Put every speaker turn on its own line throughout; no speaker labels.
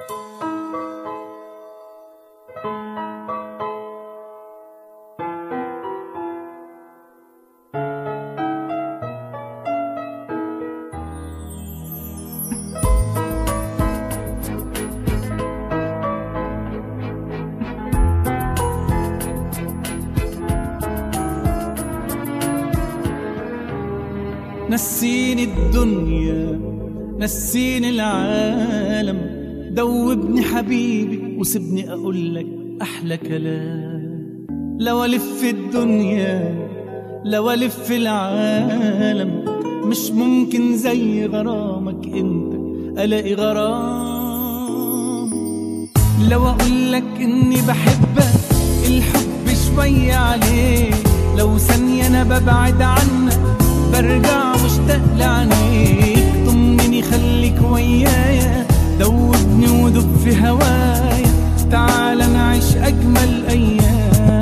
نسيني الدنيا نسيني العالم دوبني حبيبي وسيبني اقول لك احلى كلام لو الف الدنيا لو الف العالم مش ممكن زي غرامك انت الاقي غرام لو اقول لك اني بحبك الحب شوية عليك لو ثانية انا ببعد عنك برجع مشتاق لعينيك طمني خليك ويايا دوبني ودب في هوايا تعال نعيش اجمل ايام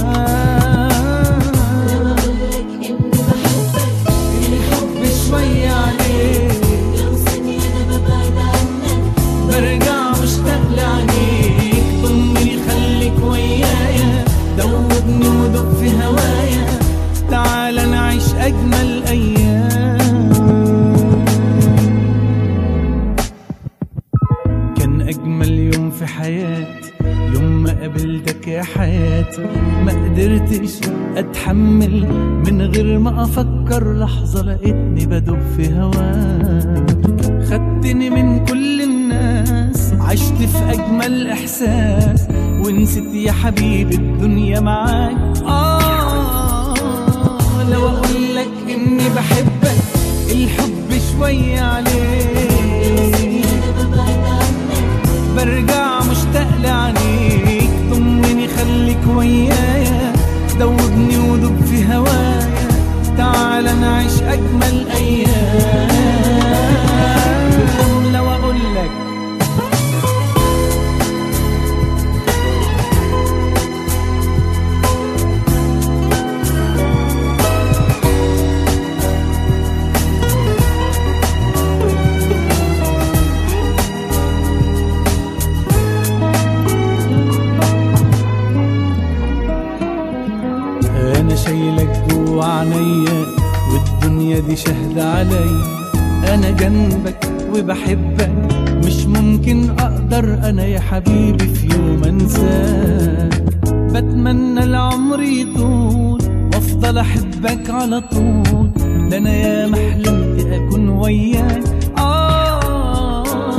بقولك إني بحبك
الحب شوية عليك
لو ثانية أنا ببعد عنك
برجع مشتاق لعينيك طمني خليك ويايا دوبني ودق في هوايا تعال نعيش اجمل ايام كان اجمل يوم في حياتي يوم ما قابلتك يا حياتي ما قدرتش اتحمل من غير ما افكر لحظه لقيتني بدب في هواك خدتني من كل الناس عشت في اجمل احساس ونسيت يا حبيبي الدنيا معاك آه لو اقول لك اني بحبك الحب شويه عليك
أنا ببعد عنك
برجع مشتاق لعينيك طمني خليك ويايا دوبني ودب في هوايا تعال نعيش اجمل ايام لو اقول لك انا شايلك جوا عينيا والدنيا دي شهدة عليا انا جنبك وبحبك مش ممكن اقدر انا يا حبيبي في يوم انساك بتمنى العمر يطول وافضل احبك على طول ده انا يا محلمت اكون وياك آه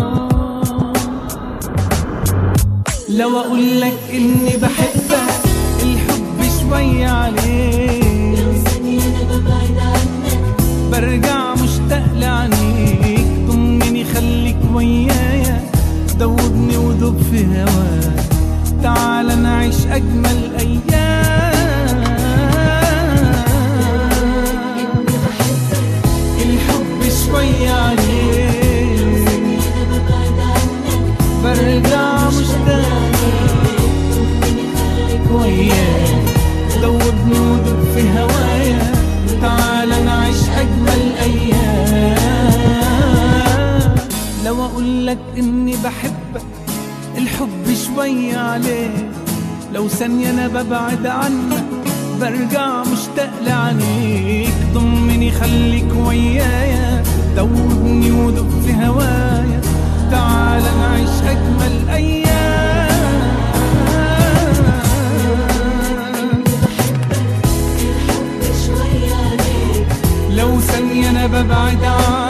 لو اقول لك اني بحبك الحب شوية عليك
لو ثانية أنا ببعد عنك
برجع مشتاق لعينيك طمني خليك ويايا دوبني ودوب في هواك تعال نعيش اجمل ايام
إني بحبك
الحب شوية عليك
أنا ببعد عنك
برجع مشتاق
طمني خليك
وياك دوبني ودوب في هوايا تعال نعيش اجمل ايام لو اقول لك اني بحبك الحب شوية عليك لو ثانية انا ببعد عنك برجع مشتاق لعينيك ضمني خليك ويايا دوبني ودوب في هوايا تعال نعيش اجمل ايام
الحب شوية عليك
لو ثانية أنا ببعد عنك